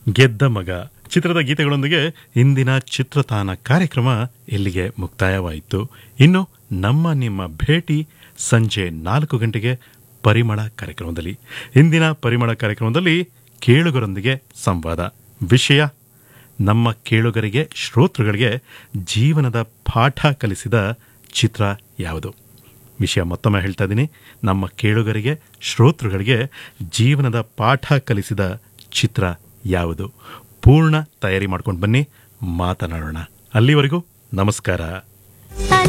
ಗೆದ್ದ ಮಗ ಚಿತ್ರದ ಗೀತೆಗಳೊಂದಿಗೆ ಇಂದಿನ ಚಿತ್ರತಾನ ಕಾರ್ಯಕ್ರಮ ಇಲ್ಲಿಗೆ ಮುಕ್ತಾಯವಾಯಿತು ಇನ್ನು ನಮ್ಮ ನಿಮ್ಮ ಭೇಟಿ ಸಂಜೆ ನಾಲ್ಕು ಗಂಟೆಗೆ ಪರಿಮಳ ಕಾರ್ಯಕ್ರಮದಲ್ಲಿ ಇಂದಿನ ಪರಿಮಳ ಕಾರ್ಯಕ್ರಮದಲ್ಲಿ ಕೇಳುಗರೊಂದಿಗೆ ಸಂವಾದ ವಿಷಯ ನಮ್ಮ ಕೇಳುಗರಿಗೆ ಶ್ರೋತೃಗಳಿಗೆ ಜೀವನದ ಪಾಠ ಕಲಿಸಿದ ಚಿತ್ರ ಯಾವುದು ವಿಷಯ ಮತ್ತೊಮ್ಮೆ ಹೇಳ್ತಾ ಇದ್ದೀನಿ ನಮ್ಮ ಕೇಳುಗರಿಗೆ ಶ್ರೋತೃಗಳಿಗೆ ಜೀವನದ ಪಾಠ ಕಲಿಸಿದ ಚಿತ್ರ ಯಾವುದು ಪೂರ್ಣ ತಯಾರಿ ಮಾಡ್ಕೊಂಡು ಬನ್ನಿ ಮಾತನಾಡೋಣ ಅಲ್ಲಿವರೆಗೂ ನಮಸ್ಕಾರ